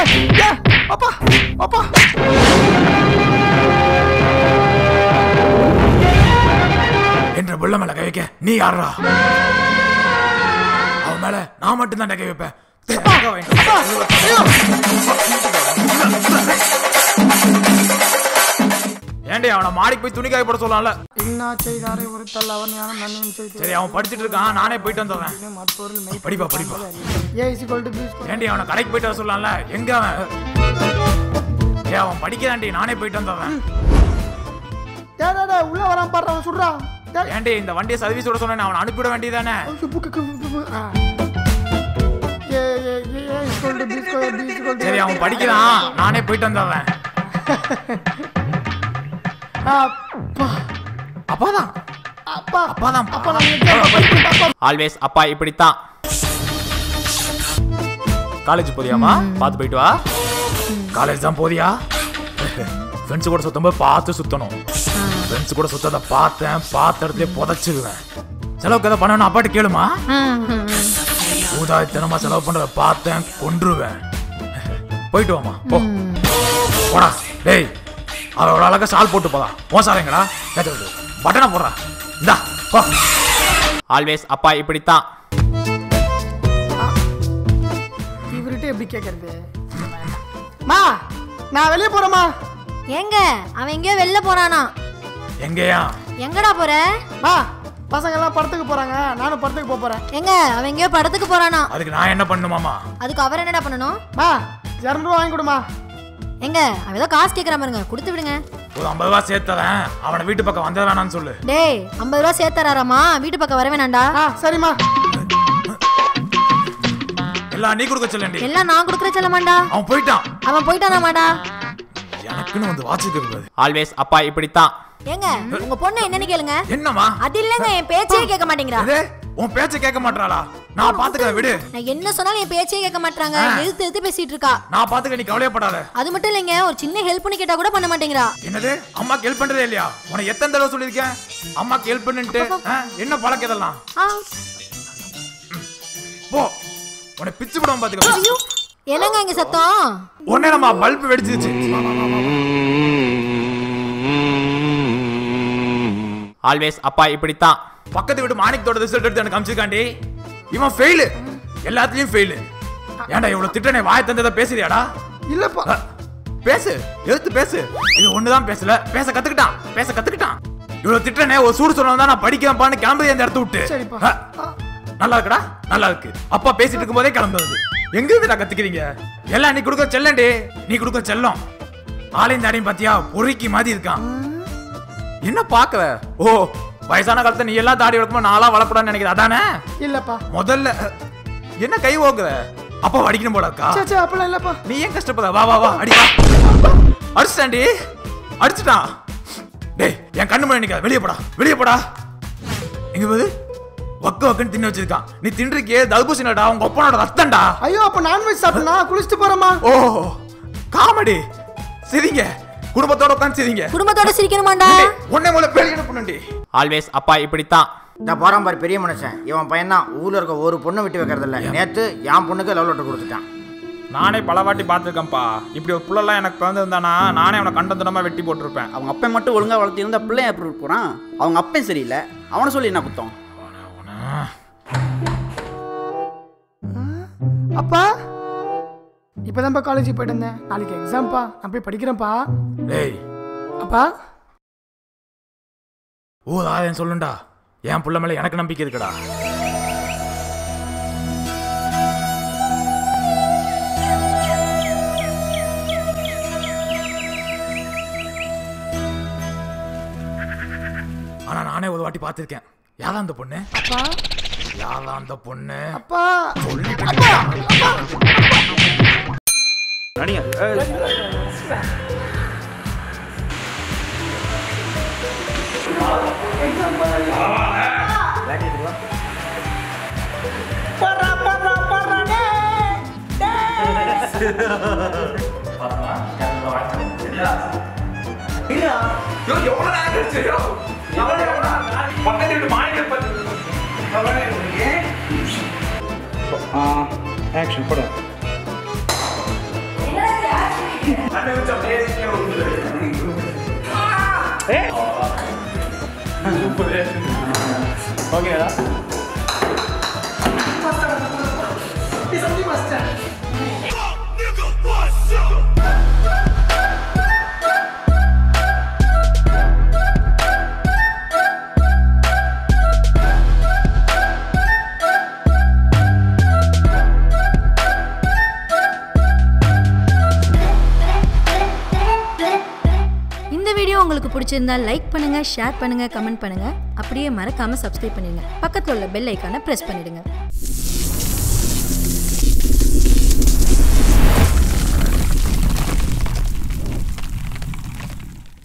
ஏ, அப்பா அப்பா என்ற புள்ள மேல கை வைக்க நீ யாரா அவன் மேல நான் மட்டும் தான் கை வைப்பேன் தேங்காய் வாங்கிட்டு வா. ஏண்டி அவனை மாடிக்கு போய் துணி காய போட சொல்லலாம்ல இன்னா செய்தாரே ஒரு தள்ள அவன் ஞானம் நன்மையும் செய்து சரி அவன் படிச்சிட்டு இருக்கான் நானே போயிட்டு வந்துடுறேன் மற்பொருள் மெய் படிப்பா படிப்பா A is equal to B ஏண்டி அவனை கடைக்கு போயிட்டு வர சொல்லலாம்ல எங்க அவன் ஏ அவன் படிக்கிறான்டி நானே போயிட்டு வந்துடுறேன் டேய் டேய், டேய் உள்ள வராம பாடுற அவன் சுடுறா டேய் ஏண்டி இந்த வண்டியை சர்வீஸ் விட சொன்னேன் அவனை அனுப்பிவிட வேண்டியதானே ஐயோ, புக்கு, புக்கு, புக்கு, ஆ. A A A A is equal to B square B is equal to சரி அவன் படிக்கிறான் நானே போயிட்டு வந்துடுறேன் அப்பா அப்பாதான் அப்பா அப்பாதான் அப்பா நான் எங்க படிக்கிறேன் அப்பா ஆல்வேஸ் அப்பா இப்படித்தான் காலேஜ் போதியாமா பார்த்து போயிட்டு வா காலேஜ் தான் போதியா ஃப்ரெண்ட்ஸ் கூட சுத்தும்போது பார்த்து சுத்தணும் ஃப்ரெண்ட்ஸ் கூட சுத்தத பார்த்தேன் பார்த்த இடத்துல புதைச்சிருவேன் செலவுக்கு எதாவது பண்ணணும் அப்பாட்ட கேளுமா ஊதாரித்தனமா செலவு பண்றத பார்த்தேன் கொன்றுவேன் போயிட்டு வாமா போ போடா டேய் அவளோட அழகா ஷால் போட்டு போதா மோசாலைங்கடா பட்டனை போடுறா இந்தா போ ஆல்வேஸ் அப்பா இப்படித்தான் இவர்கிட்ட எப்படி கேட்கறது மா நான் வெளியே போறேம்மா எங்க அவன் எங்கேயோ வெளில போறானா எங்கேயா எங்கடா போற மா பசங்க எல்லாம் படத்துக்கு போறாங்க நானும் படத்துக்கு போக போறேன் எங்க அவன் எங்கேயோ படத்துக்கு போறானா அதுக்கு நான் என்ன பண்ணுமாமா அதுக்கு அவர் என்னடா பண்ணணும் மா இரநூறுவா வாங்கி கொடுமா எங்க அவன் ஏதோ காசு கேக்குற பாருங்க கொடுத்து விடுங்க ஒரு ஐம்பது ரூபா சேர்த்ததேன் அவனை வீட்டு பக்கம் வந்தது வேணாம்னு சொல்லு டேய் ஐம்பது ரூபா சேர்த்தராராமா வீட்டு பக்கம் வர வேணாண்டா ஆ சரிம்மா எல்லாம் நீ கொடுக்க சொல்லண்டி எல்லாம் நான் கொடுக்குற செல்லமாண்டா அவன் போயிட்டான் அவன் போயிட்டானாமாடா எனக்குன்னு வந்து வாட்சிக்கு இருக்காது ஆல்வேஸ் அப்பா இப்படித்தான் ஏங்க உங்க பொண்ணு என்னன்னு கேளுங்க என்னம்மா அது இல்லங்க என் பேச்சே கேட்க மாட்டேங்கிறா இது உன் பேச்ச கேட்க மாட்டாளா நான் பாத்துக்கிறேன் விடு நான் என்ன சொன்னாலும் என் பேச்சே கேட்க மாட்டாங்க எதிர்த்து எதிர்த்து பேசிட்டு இருக்கா நான் பாத்துக்க நீ கவலையப்படாத அது மட்டும் இல்லைங்க ஒரு சின்ன ஹெல்ப் பண்ணி கேட்டா கூட பண்ண மாட்டேங்கிறா என்னது அம்மாக்கு ஹெல்ப் பண்றதே இல்லையா உனக்கு எத்தனை தடவை சொல்லியிருக்கேன் அம்மாக்கு ஹெல்ப் பண்ணுன்ட்டு ஆ, என்ன பழக்கம் இதெல்லாம் ஆ, போ உன்னை பிச்சு விடாம பாத்துக்க ஐயோ, என்னங்க இங்க சத்தம் உடனே நம்ம பல்ப் வெடிச்சிருச்சு ஆல்வேஸ் அப்பா இப்படித்தான் பக்கத்து வீட்டு மாணிக்கத்தோட ரிசல்ட் எடுத்து எனக்கு அமிச்சிருக்காண்டி இவன் ஃபெயிலு எல்லாத்துலயும் ஃபெயிலு ஏன்டா இவ்வளவு திட்டனே வாய் தந்ததை பேசுறியாடா இல்லப்பா அ, பேசு எடுத்து பேசு இது ஒண்ணுதான் பேசல பேச கத்துக்கிட்டான் பேச கத்துக்கிட்டான் இவ்வளவு திட்டனே ஒரு சூடு சொன்னா நான் படிக்கிறேன்ப்பான்னு கிளம்புது அந்த இடத்த விட்டு சரிப்பா. அ, நல்லா இருக்குடா நல்லா இருக்கு அப்பா பேசிட்டு இருக்கும் போதே கிளம்புது எங்க இருந்து நான் கத்துக்கிறீங்க எல்லாம் நீ கொடுக்க செல்லண்டி நீ கொடுக்க செல்லம் ஆளையும் தாடியும் பாத்தியா பொறுக்கி மாதிரி இருக்கான் என்ன பாக்குற ஓ வயசான காலத்துல நீ எல்லாம் தாடி வளர்க்கும்போது நான்லாம் வளர்ப்படான்னு நினைக்கிற அதானே இல்லப்பா முதல்ல அ, என்ன கை ஓக்குற அப்பா வடிக்கணும் போல இருக்கா சே சே அப்பெல்லாம் இல்லப்பா நீ ஏன் கஷ்டப்பட வா வா வா அடி வா அடிச்சிட்டான்டி அடிச்சிட்டான் டேய் என் கண்ணு முன்னாடி நிக்காத வெளியே போடா வெளியே போடா எங்க போது வக்க வக்கன்னு தின்னு வச்சிருக்கான் நீ தின்றிருக்கியே தர்பூசணிடா உங்க ஒப்பனோட ரத்தம்டா ஐயோ அப்ப நான்வெஜ் சாப்பிட்டா குளிச்சுட்டு போறேம்மா ஓ காமெடி சிரிங்க குடும்பத்தோட உட்காந்து சிரிங்க குடும்பத்தோட சிரிக்கணுமாண்டா உன்னை மூல வெளியே அனுப்பணும்டி ஆல்வேஸ் அப்பா இப்படித்தான் இந்த போறான் பாரு பெரிய மனுஷன் இவன் பையன் தான் ஊர்ல இருக்க ஒரு பொண்ணு விட்டு வைக்கிறதில்ல நேத்து என் பொண்ணுக்கு லவ் லெட்டர் கொடுத்துட்டான் நானே பல வாட்டி பார்த்துருக்கேன்ப்பா இப்படி ஒரு புள்ளெல்லாம் எனக்கு பிறந்திருந்தானா நானே அவனை கண்டந்தனமா வெட்டி போட்டிருப்பேன் அவங்க அப்பன் மட்டும் ஒழுங்கா வளர்த்திருந்தா பிள்ளைய எப்படி போறான் அவங்க அப்பன் சரியில்லை அவனை சொல்லி என்ன குத்தம் அப்பா இப்பதான்ப்பா காலேஜ் போயிட்டு இருந்தேன் நாளைக்கு எக்ஸாம்ப்பா நான் போய் படிக்கிறேன்ப்பா டேய் அப்பா ஓ ஆதன் சொல்லுண்டா என் புள்ள மேல எனக்கு நம்பிக்கை இருக்குடா ஆனா நானே ஒரு வாட்டி பார்த்திருக்கேன் யாரா அந்த பொண்ணு அப்பா யாரா அந்த பொண்ணு அப்பா நடிகர் ஆக்ஷன் போடு ஓகேடா இந்த வீடியோ உங்களுக்கு பிடிச்சிருந்தா லைக் பண்ணுங்க ஷேர் பண்ணுங்க கமெண்ட் பண்ணுங்க அப்படியே மறக்காம சப்ஸ்கிரைப் பண்ணிடுங்க பக்கத்துல உள்ள பெல் ஐக்கானை பிரஸ் பண்ணிடுங்க